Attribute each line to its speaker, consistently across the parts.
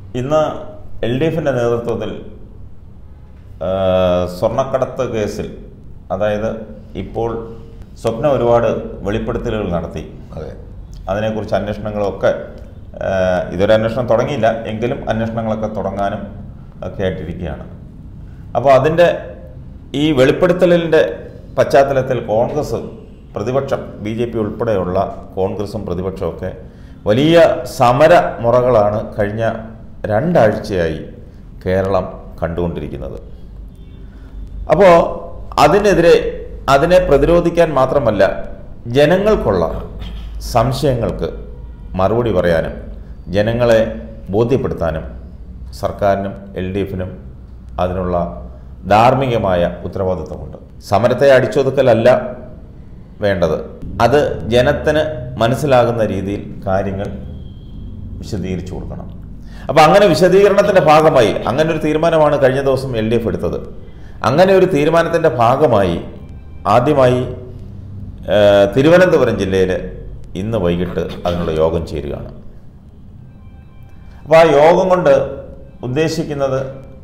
Speaker 1: ഇന്ന് L D എഫിൻ്റെ നേതൃത്വത്തിൽ ആ, സ്വർണ്ണക്കടത്ത് കേസിൽ അതായത് ഇപ്പോൾ സ്വപ്ന ഒരുപാട് വെളിപ്പെടുത്തലുകൾ നടത്തി
Speaker 2: അതെ
Speaker 1: അതിനെക്കുറിച്ച് അന്വേഷണങ്ങളൊക്കെ ആ, ഇതൊരു അന്വേഷണം തുടങ്ങിയില്ല എങ്കിലും അന്വേഷണങ്ങളൊക്കെ തുടങ്ങാനും ഒക്കെ ആയിട്ടിരിക്കുകയാണ് അപ്പോൾ അതിൻ്റെ ഈ വെളിപ്പെടുത്തലിൻ്റെ പശ്ചാത്തലത്തിൽ കോൺഗ്രസ് പ്രതിപക്ഷം ബി ജെ പി ഉൾപ്പെടെയുള്ള കോൺഗ്രസും പ്രതിപക്ഷമൊക്കെ വലിയ സമര മുറകളാണ് കഴിഞ്ഞ രണ്ടാഴ്ചയായി കേരളം കണ്ടുകൊണ്ടിരിക്കുന്നത് അപ്പോൾ അതിനെതിരെ അതിനെ പ്രതിരോധിക്കാൻ മാത്രമല്ല ജനങ്ങൾക്കുള്ള സംശയങ്ങൾക്ക് മറുപടി പറയാനും ജനങ്ങളെ ബോധ്യപ്പെടുത്താനും സർക്കാരിനും എൽ ഡി എഫിനും അതിനുള്ള ധാർമ്മികമായ ഉത്തരവാദിത്വമുണ്ട് സമരത്തെ അടിച്ചൊതുക്കലല്ല വേണ്ടത് അത് ജനത്തിന് മനസ്സിലാകുന്ന രീതിയിൽ കാര്യങ്ങൾ വിശദീകരിച്ചു കൊടുക്കണം അപ്പോൾ അങ്ങനെ വിശദീകരണത്തിൻ്റെ ഭാഗമായി അങ്ങനെ ഒരു തീരുമാനമാണ് കഴിഞ്ഞ ദിവസം എൽ ഡി എഫ് എടുത്തത് അങ്ങനെ ഒരു തീരുമാനത്തിൻ്റെ ഭാഗമായി ആദ്യമായി ആ, തിരുവനന്തപുരം ജില്ലയിൽ ഇന്ന് വൈകിട്ട് അതിനുള്ള യോഗം ചേരുകയാണ് അപ്പോൾ ആ യോഗം കൊണ്ട് ഉദ്ദേശിക്കുന്നത്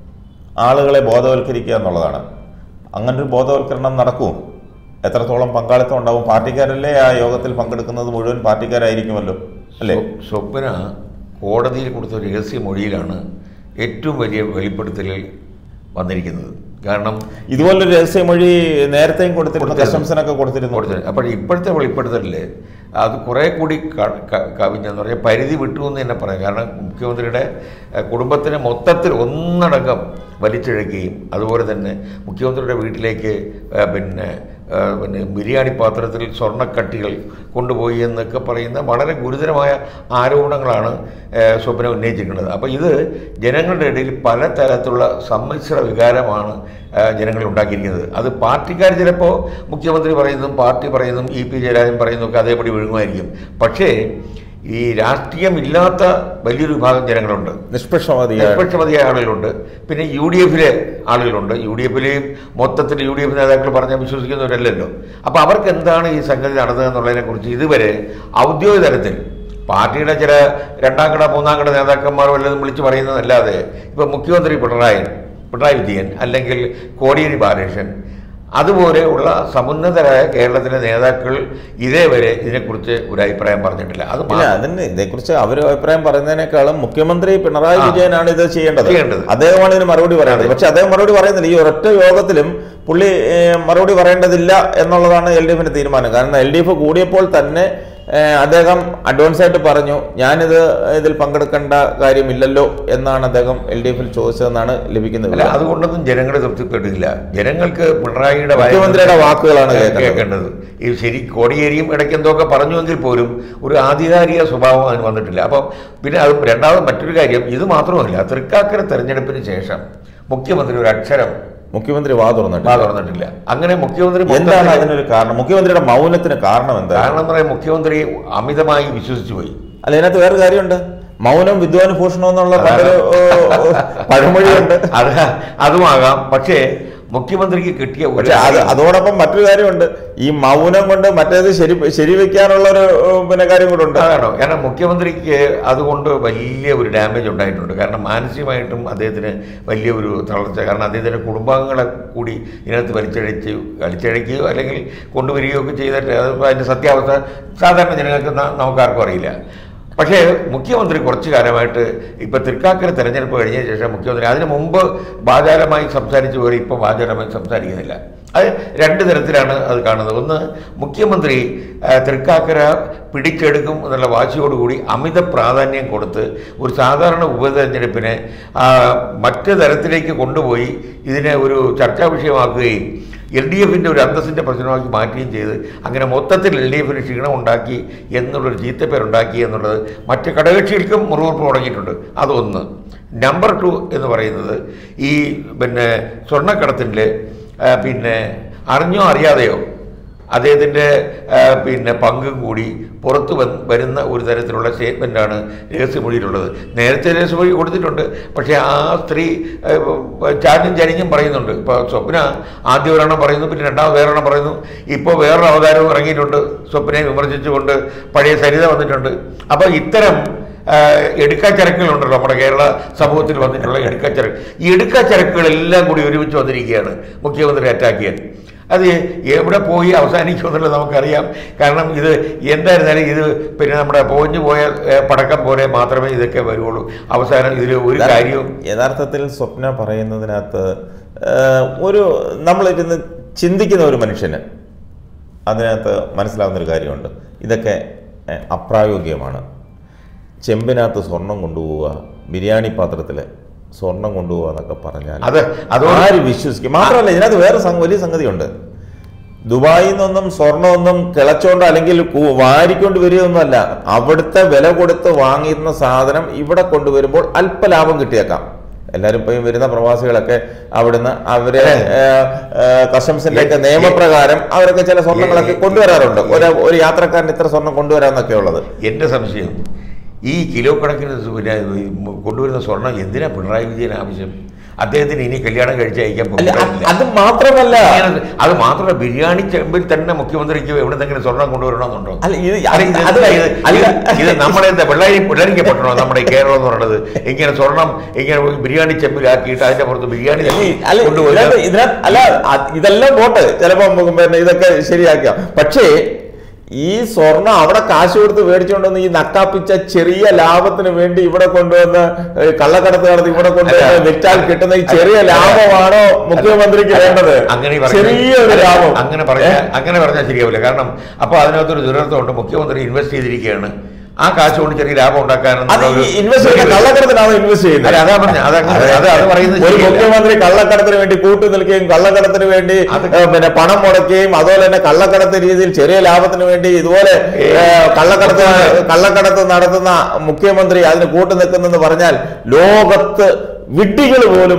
Speaker 1: ആളുകളെ ബോധവൽക്കരിക്കുക എന്നുള്ളതാണ് അങ്ങനൊരു ബോധവൽക്കരണം നടക്കും എത്രത്തോളം പങ്കാളിത്തം ഉണ്ടാവും പാർട്ടിക്കാരല്ലേ ആ യോഗത്തിൽ പങ്കെടുക്കുന്നത് മുഴുവൻ പാർട്ടിക്കാരായിരിക്കുമല്ലോ അല്ലേ
Speaker 2: സ്വ- സ്വപ്ന കോടതിയിൽ കൊടുത്ത രഹസ്യ മൊഴിയിലാണ് ഏറ്റവും വലിയ വെളിപ്പെടുത്തലിൽ വന്നിരിക്കുന്നത് കാരണം
Speaker 1: ഇതുപോലൊരു രഹസ്യമൊഴി നേരത്തെയും കൊടുത്തിരുന്നു
Speaker 2: കൊടുത്തിരുന്നു.
Speaker 1: കസ്റ്റംസിനൊക്കെ കൊടുത്തിരുന്നു
Speaker 2: കൊടുത്തത് അപ്പോൾ ഇപ്പോഴത്തെ വെളിപ്പെടുത്തലിൽ അത് കുറേ കൂടി ക- ക- കവിഞ്ഞെന്ന് പറഞ്ഞാൽ പരിധി വിട്ടു എന്ന് തന്നെ പറയാം കാരണം മുഖ്യമന്ത്രിയുടെ ഏഹ്, കുടുംബത്തിന് മൊത്തത്തിൽ ഒന്നടങ്കം വലിച്ചിഴക്കുകയും അതുപോലെ തന്നെ മുഖ്യമന്ത്രിയുടെ വീട്ടിലേക്ക് ഏഹ്, പിന്നെ ഏഹ്, പിന്നെ ബിരിയാണി പാത്രത്തിൽ സ്വർണ്ണക്കട്ടികൾ കൊണ്ടുപോയി എന്നൊക്കെ പറയുന്ന വളരെ ഗുരുതരമായ ആരോപണങ്ങളാണ് ഏഹ്, സ്വപ്ന ഉന്നയിച്ചിരിക്കുന്നത് അപ്പോൾ ഇത് ജനങ്ങളുടെ ഇടയിൽ പലതരത്തിലുള്ള സമ്മിശ്ര വികാരമാണ് ഏഹ്, ജനങ്ങൾ ഉണ്ടാക്കിയിരിക്കുന്നത് അത് പാർട്ടിക്കാർ ചിലപ്പോൾ മുഖ്യമന്ത്രി പറയുന്നതും പാർട്ടി പറയുന്നതും ഇ പി ജയരാജൻ പറയുന്നതൊക്കെ അതേപടി വിഴുങ്ങുമായിരിക്കും പക്ഷേ ഈ രാഷ്ട്രീയമില്ലാത്ത വലിയൊരു വിഭാഗം ജനങ്ങളുണ്ട്
Speaker 1: നിഷ്പക്ഷവാദിയായ
Speaker 2: നിഷ്പക്ഷമതിയായ ആളുകളുണ്ട് പിന്നെ യു ഡി എഫിലെ ആളുകളുണ്ട് യു ഡി എഫിലെയും മൊത്തത്തിൽ യു ഡി എഫ് നേതാക്കൾ പറഞ്ഞാൽ വിശ്വസിക്കുന്നവരല്ലല്ലോ അപ്പോൾ അവർക്ക് എന്താണ് ഈ സംഗതി നടന്നതെന്നുള്ളതിനെ കുറിച്ച് ഇതുവരെ ഔദ്യോഗിക തലത്തിൽ പാർട്ടിയുടെ ചില രണ്ടാം കട മൂന്നാം കട നേതാക്കന്മാർ വല്ലതും വിളിച്ച് പറയുന്നതല്ലാതെ ഇപ്പോൾ മുഖ്യമന്ത്രി പിണറായി പിണറായി വിജയൻ അല്ലെങ്കിൽ കോടിയേരി ബാലകൃഷ്ണൻ അതുപോലെ ഉള്ള സമുന്നതരായ കേരളത്തിലെ നേതാക്കൾ ഇതേവരെ ഇതിനെക്കുറിച്ച് ഒരു അഭിപ്രായം പറഞ്ഞിട്ടില്ല അത്
Speaker 1: ഇല്ല അതിന് ഇതേക്കുറിച്ച് അവർ അഭിപ്രായം പറയുന്നതിനേക്കാളും മുഖ്യമന്ത്രി പിണറായി
Speaker 2: ആ.
Speaker 1: വിജയനാണ് ഇത് ചെയ്യേണ്ടത്
Speaker 2: ചെയ്യേണ്ടത്.
Speaker 1: അദ്ദേഹമാണ് ഇതിന് മറുപടി പറയേണ്ടത് പക്ഷെ അദ്ദേഹം മറുപടി പറയുന്നില്ല ഈ ഒരൊറ്റ യോഗത്തിലും പുള്ളി ഏഹ്, മറുപടി പറയേണ്ടതില്ല എന്നുള്ളതാണ് എൽ ഡി എഫിന്റെ തീരുമാനം കാരണം എൽ ഡി എഫ് കൂടിയപ്പോൾ തന്നെ ഏഹ്, അദ്ദേഹം അഡ്വാൻസ് ആയിട്ട് പറഞ്ഞു ഞാനിത് ഇതിൽ പങ്കെടുക്കേണ്ട കാര്യമില്ലല്ലോ എന്നാണ് അദ്ദേഹം എൽ ഡി എഫിൽ ചോദിച്ചതെന്നാണ് ലഭിക്കുന്ന
Speaker 2: അല്ല
Speaker 1: വിവരം.
Speaker 2: അതുകൊണ്ടൊന്നും ജനങ്ങൾ തൃപ്തിപ്പെട്ടില്ല ജനങ്ങൾക്ക് പിണറായിയുടെ വായിൽ
Speaker 1: മുഖ്യമന്ത്രിയുടെ വാക്കുകളാണ് കേൾക്കേണ്ടത്.
Speaker 2: കേൾക്കേണ്ടത് ഈ ശരി കോടിയേരിയും ഇടയ്ക്ക് എന്തൊക്കെ പറഞ്ഞുവെങ്കിൽ പോലും ഒരു ആധികാരിക സ്വഭാവം അതിന് വന്നിട്ടില്ല അപ്പം പിന്നെ അത് രണ്ടാമത് മറ്റൊരു കാര്യം ഇത് മാത്രമല്ല തൃക്കാക്കര തെരഞ്ഞെടുപ്പിന് ശേഷം മുഖ്യമന്ത്രി ഒരു അക്ഷരം
Speaker 1: മുഖ്യമന്ത്രി വാ തുറന്നിട്ട്
Speaker 2: വാ തുറന്നിട്ടില്ല അങ്ങനെ മുഖ്യമന്ത്രി
Speaker 1: എന്താണ്
Speaker 2: മൊത്തത്തിൽ-
Speaker 1: അതിനൊരു കാരണം മുഖ്യമന്ത്രിയുടെ മൗനത്തിന് കാരണം എന്താണ്
Speaker 2: കാരണം എന്ന് പറയാൻ മുഖ്യമന്ത്രി അമിതമായി വിശ്വസിച്ചു പോയി
Speaker 1: അല്ല ഇതിനകത്ത് വേറെ കാര്യമുണ്ട് മൗനം വിദ്വാനുഭൂഷണം എന്നുള്ള പണ്ടൊരു ഓ, ഓ, പഴമൊഴിയുണ്ട്
Speaker 2: അത് അതുമാകാം പക്ഷേ മുഖ്യമന്ത്രിക്ക് കിട്ടിയ ഒരു
Speaker 1: പക്ഷെ അത് അതോടൊപ്പം മറ്റൊരു കാര്യമുണ്ട് ഈ മൗനം കൊണ്ട് മറ്റേത് ശരി ശരിവെക്കാനുള്ള ഒരു ഓ, പിന്നെ കാര്യം കൂടെ ഉണ്ട്
Speaker 2: അതാണോ കാരണം മുഖ്യമന്ത്രിക്ക് അതുകൊണ്ട് വലിയ ഒരു ഡാമേജ് ഉണ്ടായിട്ടുണ്ട് കാരണം മാനസികമായിട്ടും അദ്ദേഹത്തിന് വലിയ ഒരു തളർച്ച കാരണം അദ്ദേഹത്തിൻ്റെ കുടുംബാംഗങ്ങളെ കൂടി ഇതിനകത്ത് വലിച്ചഴിച്ച് വലിച്ചഴിക്കുകയോ അല്ലെങ്കിൽ കൊണ്ടുവരികയോ ഒക്കെ ചെയ്തിട്ട് അത് അതിൻ്റെ സത്യാവസ്ഥ സാധാരണ ജനങ്ങൾക്ക് ന- നമുക്കാർക്കും അറിയില്ല പക്ഷേ മുഖ്യമന്ത്രി കുറച്ചു കാലമായിട്ട് ഇപ്പം തൃക്കാക്കര തെരഞ്ഞെടുപ്പ് കഴിഞ്ഞ ശേഷം മുഖ്യമന്ത്രി അതിനു മുമ്പ് വാചാലമായി സംസാരിച്ചു പോലെ ഇപ്പോൾ വാചാലമായി സംസാരിക്കുന്നില്ല അത് രണ്ട് തരത്തിലാണ് അത് കാണുന്നത് ഒന്ന് മുഖ്യമന്ത്രി ആ, തൃക്കാക്കര പിടിച്ചെടുക്കും എന്നുള്ള വാശിയോടുകൂടി അമിത പ്രാധാന്യം കൊടുത്ത് ഒരു സാധാരണ ഉപതെരഞ്ഞെടുപ്പിനെ ആ, മറ്റ് തരത്തിലേക്ക് കൊണ്ടുപോയി ഇതിനെ ഒരു ചർച്ചാ വിഷയമാക്കുകയും എൽ ഡി എഫിൻ്റെ ഒരു അന്തസ്സിൻ്റെ പ്രശ്നമാക്കി മാറ്റുകയും ചെയ്ത് അങ്ങനെ മൊത്തത്തിൽ എൽ ഡി എഫിന് ക്ഷീണം ഉണ്ടാക്കി എന്നുള്ളൊരു ചീത്തപ്പേരുണ്ടാക്കി എന്നുള്ളത് മറ്റ് ഘടകകക്ഷികൾക്കും മുറിവുറപ്പ് തുടങ്ങിയിട്ടുണ്ട് അതൊന്ന് നമ്പർ ടു എന്ന് പറയുന്നത് ഈ പിന്നെ സ്വർണ്ണക്കടത്തിൻ്റെ പിന്നെ അറിഞ്ഞോ അറിയാതെയോ അദ്ദേഹത്തിൻ്റെ പിന്നെ പങ്കും കൂടി പുറത്തു വന്ന് വരുന്ന ഒരു തരത്തിലുള്ള സ്റ്റേറ്റ്മെൻറ്റാണ് രഹസ്യമൊഴിയിലുള്ളത് നേരത്തെ രഹസ്യമൊഴി കൊടുത്തിട്ടുണ്ട് പക്ഷേ ആ സ്ത്രീ ഏഹ്, ചാഞ്ഞും ചരിഞ്ഞും പറയുന്നുണ്ട് ഇപ്പോൾ സ്വപ്ന ആദ്യം ഒരെണ്ണം പറയുന്നു പിന്നെ രണ്ടാമത് വേറെണ്ണം പറയുന്നു ഇപ്പോൾ വേറൊരു അവതാരവും ഇറങ്ങിയിട്ടുണ്ട് സ്വപ്നയെ വിമർശിച്ചുകൊണ്ട് പഴയ സരിത വന്നിട്ടുണ്ട് അപ്പോൾ ഇത്തരം ആ, എടുക്കാച്ചരക്കുകളുണ്ടല്ലോ നമ്മുടെ കേരള സമൂഹത്തിൽ വന്നിട്ടുള്ള എടുക്കാച്ചരക്ക് ഈ എടുക്കാച്ചരക്കുകളെല്ലാം കൂടി ഒരുമിച്ച് വന്നിരിക്കുകയാണ് മുഖ്യമന്ത്രി അറ്റാക്ക് ചെയ്യാൻ അത് എവിടെ പോയി അവസാനിക്കുമെന്നുള്ളത് നമുക്കറിയാം കാരണം ഇത് എന്തായിരുന്നാലും ഇത് പിന്നെ നമ്മുടെ പോഞ്ഞു പോയ ഏ, പടക്കം പോലെ മാത്രമേ ഇതൊക്കെ വരുള്ളൂ അവസാനം ഇതിൽ ഒരു കാര്യവും
Speaker 1: യഥാർത്ഥത്തിൽ സ്വപ്ന പറയുന്നതിനകത്ത് ഏഹ്, ഒരു നമ്മളിരുന്ന് ചിന്തിക്കുന്ന ഒരു മനുഷ്യന് അതിനകത്ത് മനസ്സിലാവുന്ന ഒരു കാര്യമുണ്ട് ഇതൊക്കെ ഏഹ്, അപ്രായോഗികമാണ് ചെമ്പിനകത്ത് സ്വർണം കൊണ്ടുപോവുക ബിരിയാണി പാത്രത്തിൽ സ്വർണം കൊണ്ടുപോവുക എന്നൊക്കെ പറഞ്ഞാൽ
Speaker 2: അത് അതോട്
Speaker 1: ആര് വിശ്വസിക്കും മാത്രമല്ല ഇതിനകത്ത് വേറെ സംഗ- വലിയ സംഗതിയുണ്ട് ദുബായിൽ നിന്നൊന്നും സ്വർണ്ണമൊന്നും കിളച്ചോണ്ട് അല്ലെങ്കിൽ കു- വാരിക്കൊണ്ട് വരികയൊന്നുമല്ല അവിടുത്തെ വില കൊടുത്ത് വാങ്ങിയിരുന്ന സാധനം ഇവിടെ കൊണ്ടുവരുമ്പോൾ അല്പ ലാഭം കിട്ടിയേക്കാം എല്ലാവരും ഇപ്പം ഈ വരുന്ന പ്രവാസികളൊക്കെ അവിടുന്ന് അവര് കസ്റ്റംസിന്റെ ഒക്കെ നിയമപ്രകാരം അവരൊക്കെ ചില സ്വർണ്ണങ്ങളൊക്കെ കൊണ്ടുവരാറുണ്ട് ഒരു ഒരു യാത്രക്കാരൻ ഇത്ര സ്വർണം കൊണ്ടുവരാന്നൊക്കെ ഉള്ളത്
Speaker 2: എൻ്റെ സംശയം ഈ കിലോ കണക്കിന് സ് പിന്നെ ഈ കൊണ്ടുവരുന്ന സ്വർണം എന്തിനാ പിണറായി വിജയൻ ആവശ്യം അദ്ദേഹത്തിന് ഇനി കല്യാണം കഴിച്ച് അയക്കാൻ
Speaker 1: അല്ല അത്
Speaker 2: പോകുന്നില്ല
Speaker 1: അത് മാത്രമല്ല
Speaker 2: അത് മാത്രമല്ല ബിരിയാണി ചെമ്പിൽ തന്നെ മുഖ്യമന്ത്രിക്ക് എവിടെന്നെങ്കിലും സ്വർണം കൊണ്ടുവരണമെന്നുണ്ടോ
Speaker 1: അല്ല ഇത്
Speaker 2: അല്ല, ഇത്
Speaker 1: അത്
Speaker 2: എന്താ ഇത്?
Speaker 1: അല്ല
Speaker 2: ഇത് ഇത് നമ്മുടെ എന്താ വെള്ളരി വെള്ളരിക്കപ്പെട്ടോ നമ്മുടെ ഈ കേരളം എന്ന് പറയുന്നത് ഇങ്ങനെ സ്വർണം ഇങ്ങനെ ബിരിയാണി ചെമ്പിലാക്കിയിട്ട് അതിന്റെ പുറത്ത് ബിരിയാണി
Speaker 1: അല്ല
Speaker 2: കൊണ്ടുപോയി
Speaker 1: ഇതിനകത്ത് ഇതിനകത്ത് അല്ല അത് ഇതെല്ലാം പോട്ടെ ചിലപ്പോ പിന്നെ ഇതൊക്കെ ശരിയാക്കാം പക്ഷേ ഈ സ്വർണം അവിടെ കാശ് കൊടുത്ത് മേടിച്ചുകൊണ്ടുവന്ന് ഈ നക്കാപ്പിച്ച ചെറിയ ലാഭത്തിന് വേണ്ടി ഇവിടെ കൊണ്ടുവന്ന് ഏഹ്, കള്ളക്കടത്ത് നടത്തി ഇവിടെ കൊണ്ടുവന്ന്
Speaker 2: അല്ല.
Speaker 1: വിറ്റാൽ കിട്ടുന്ന ഈ ചെറിയ ലാഭമാണോ മുഖ്യമന്ത്രിക്ക് വേണ്ടത്
Speaker 2: അങ്ങനെ പറഞ്ഞ-
Speaker 1: ചെറിയൊരു
Speaker 2: അല്ല,
Speaker 1: ലാഭം
Speaker 2: അങ്ങനെ പറഞ്ഞാൽ അങ്ങനെ പറഞ്ഞാൽ ശരിയാവില്ല കാരണം അപ്പൊ അതിനകത്തൊരു ദുരന്തമുണ്ട് മുഖ്യമന്ത്രി ഇൻവെസ്റ്റ് ചെയ്തിരിക്കുകയാണ് ആ കാശ് കൊണ്ട് ചെറിയ ലാഭം
Speaker 1: അത്
Speaker 2: ഉണ്ടാക്കാനെന്നുള്ള ഒരു-
Speaker 1: ഇൻവെസ്റ്റ് ചെയ്യുന്ന കള്ളക്കടത്തിനാണ് ഇൻവെസ്റ്റ് ചെയ്യുന്നത്
Speaker 2: അല്ല, അതാ പറഞ്ഞത്. അത് അങ്ങനെ- അത് അത് പറയുന്നത്
Speaker 1: ഒരു
Speaker 2: ശരിയല്ല.
Speaker 1: മുഖ്യമന്ത്രി കള്ളക്കടത്തിന് വേണ്ടി കൂട്ടു നിൽക്കുകയും കള്ളക്കടത്തിന് വേണ്ടി
Speaker 2: അത്
Speaker 1: ഏഹ്, പിന്നെ പണം മുടക്കുകയും അതുപോലെ തന്നെ കള്ളക്കടത്ത് രീതിയിൽ ചെറിയ ലാഭത്തിന് വേണ്ടി ഇതുപോലെ ഏഹ്, കള്ളക്കടത്ത് കള്ളക്കടത്ത് നടത്തുന്ന മുഖ്യമന്ത്രി അതിന് കൂട്ടു നിൽക്കുന്നെന്ന് പറഞ്ഞാൽ ലോകത്ത് വിഡ്ഢികൾ പോലും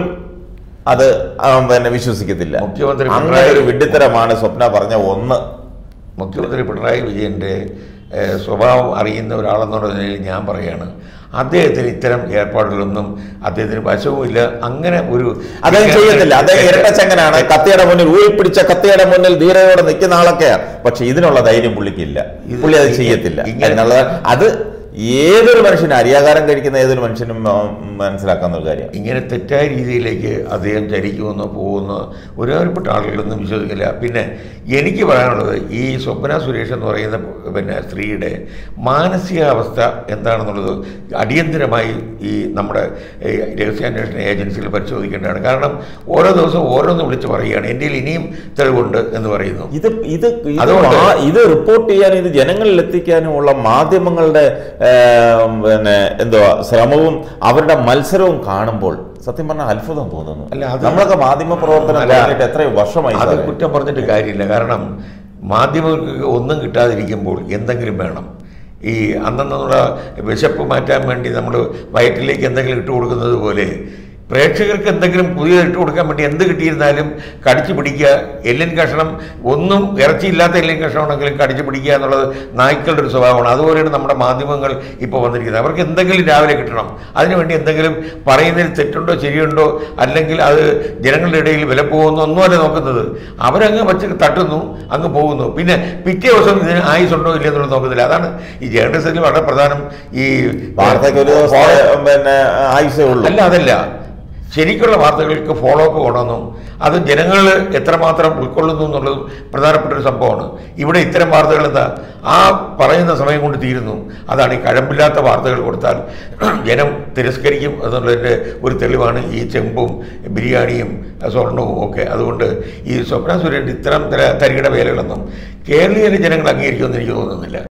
Speaker 1: അത് ആ, പിന്നെ വിശ്വസിക്കത്തില്ല
Speaker 2: മുഖ്യമന്ത്രി
Speaker 1: അങ്ങനെ
Speaker 2: പിണറായി-
Speaker 1: ഒരു വിഡ്ഢിത്തരമാണ് സ്വപ്ന പറഞ്ഞ ഒന്ന്
Speaker 2: മുഖ്യമന്ത്രി പിണറായി വിജയന്റെ ഏഹ്, സ്വഭാവം അറിയുന്ന ഒരാളെന്നുള്ള നിലയിൽ ഞാൻ പറയാണ് അദ്ദേഹത്തിന് ഇത്തരം ഏർപ്പാടുകളൊന്നും അദ്ദേഹത്തിന് വശവുമില്ല അങ്ങനെ ഒരു
Speaker 1: അദ്ദേഹം ചെയ്യത്തില്ല അദ്ദേഹം ഇരട്ടച്ചങ്ങനാണ് കത്തിയുടെ മുന്നിൽ ഊരിപ്പിടിച്ച കത്തിയുടെ മുന്നിൽ ധീരയോടെ നിൽക്കുന്ന ആളൊക്കെയാണ് പക്ഷെ ഇതിനുള്ള ധൈര്യം പുള്ളിക്കില്ല
Speaker 2: ഇത്
Speaker 1: പുള്ളി അത് ചെയ്യത്തില്ല
Speaker 2: ഇങ്ങനെ-
Speaker 1: എന്നുള്ളത് അത് ഏതൊരു മനുഷ്യനും അരിയാകാരം കഴിക്കുന്ന ഏതൊരു മനുഷ്യനും ആ, മനസ്സിലാക്കാവുന്ന ഒരു കാര്യം
Speaker 2: ഇങ്ങനെ തെറ്റായ രീതിയിലേക്ക് അദ്ദേഹം ചരിക്കുമെന്നോ പോകുമെന്നോ ഒരുപാടുപെട്ട ആളുകളൊന്നും വിശ്വസിക്കില്ല പിന്നെ എനിക്ക് പറയാനുള്ളത് ഈ സ്വപ്ന സുരേഷ് എന്ന് പറയുന്ന പിന്നെ സ്ത്രീയുടെ മാനസികാവസ്ഥ എന്താണെന്നുള്ളത് അടിയന്തരമായി ഈ നമ്മുടെ ഈ രഹസ്യാന്വേഷണ ഏജൻസികൾ പരിശോധിക്കേണ്ടതാണ് കാരണം ഓരോ ദിവസവും ഓരോന്ന് വിളിച്ച് പറയുകയാണ് എൻ്റെ കയ്യിൽ ഇനിയും തെളിവുണ്ട് എന്ന് പറയുന്നു
Speaker 1: ഇത് ഇത് ഇത്
Speaker 2: അതുകൊണ്ട്
Speaker 1: മാ- ഇത് റിപ്പോർട്ട് ചെയ്യാനും ഇത് ജനങ്ങളിൽ എത്തിക്കാനുമുള്ള മാധ്യമങ്ങളുടെ ഏ, പിന്നെ എന്തുവാ ശ്രമവും അവരുടെ മത്സരവും കാണുമ്പോൾ സത്യം പറഞ്ഞാൽ അത്ഭുതം തോന്നുന്നു
Speaker 2: അല്ല, അത്
Speaker 1: നമ്മളൊക്കെ മാധ്യമ പ്രവർത്തനം
Speaker 2: അല്ല,
Speaker 1: തുടങ്ങിയിട്ട് എത്രയോ വർഷമായി
Speaker 2: അത്
Speaker 1: സാറേ?
Speaker 2: കുറ്റം പറഞ്ഞിട്ട് കാര്യമില്ല കാരണം മാധ്യമങ്ങൾക്ക് ഒന്നും കിട്ടാതിരിക്കുമ്പോൾ എന്തെങ്കിലും വേണം ഈ അന്നുള്ള വിശപ്പ് മാറ്റാൻ വേണ്ടി നമ്മൾ വയറ്റിലേക്ക് എന്തെങ്കിലും ഇട്ട് കൊടുക്കുന്നത് പോലെ പ്രേക്ഷകർക്ക് എന്തെങ്കിലും പുതിയത് ഇട്ട് കൊടുക്കാൻ വേണ്ടി എന്ത് കിട്ടിയിരുന്നാലും കടിച്ചു പിടിക്കുക എല്ലിൻ കഷണം ഒന്നും ഇറച്ചിയില്ലാത്ത എല്ലിൻ കഷണമാണെങ്കിലും കടിച്ചു പിടിക്കുക എന്നുള്ളത് നായ്ക്കളുടെ ഒരു സ്വഭാവമാണ് അതുപോലെയാണ് നമ്മുടെ മാധ്യമങ്ങൾ ഇപ്പോൾ വന്നിരിക്കുന്നത് അവർക്ക് എന്തെങ്കിലും രാവിലെ കിട്ടണം അതിനുവേണ്ടി എന്തെങ്കിലും പറയുന്നതിൽ തെറ്റുണ്ടോ ശരിയുണ്ടോ അല്ലെങ്കിൽ അത് ജനങ്ങളുടെ ഇടയിൽ വില പോകുന്നു ഒന്നുമല്ല നോക്കുന്നത് അവരങ്ങ് വച്ച് തട്ടുന്നു അങ്ങ് പോകുന്നു പിന്നെ പിറ്റേ ദിവസം ഇതിന് ആയുസുണ്ടോ ഇല്ലയോ എന്നുള്ളത് നോക്കുന്നില്ല അതാണ് ഈ ജേർണലിസത്തിൽ വളരെ പ്രധാനം ഈ
Speaker 1: വാർത്തയ്ക്ക് ഒരു ദിവസത്തെ പിന്നെ ആയുസേ ഉള്ളൂ
Speaker 2: അല്ല അതല്ല ശരിക്കുള്ള വാർത്തകൾക്ക് ഫോളോ അപ്പ് വേണമെന്നും അത് ജനങ്ങൾ എത്രമാത്രം ഉൾക്കൊള്ളുന്നു എന്നുള്ളതും പ്രധാനപ്പെട്ട ഒരു സംഭവമാണ് ഇവിടെ ഇത്തരം വാർത്തകൾ എന്താ ആ പറയുന്ന സമയം കൊണ്ട് തീരുന്നു അതാണ് ഈ കഴമ്പില്ലാത്ത വാർത്തകൾ കൊടുത്താൽ ജനം തിരസ്കരിക്കും എന്നുള്ളതിൻ്റെ ഒരു തെളിവാണ് ഈ ചെമ്പും ബിരിയാണിയും സ്വർണവും ഒക്കെ അതുകൊണ്ട് ഈ സ്വപ്ന സുരേഷ് ഇത്തരം തര തരികിട വേലകളൊന്നും കേരളീയ ജനങ്ങൾ അംഗീകരിക്കുമെന്ന് എനിക്ക് തോന്നുന്നില്ല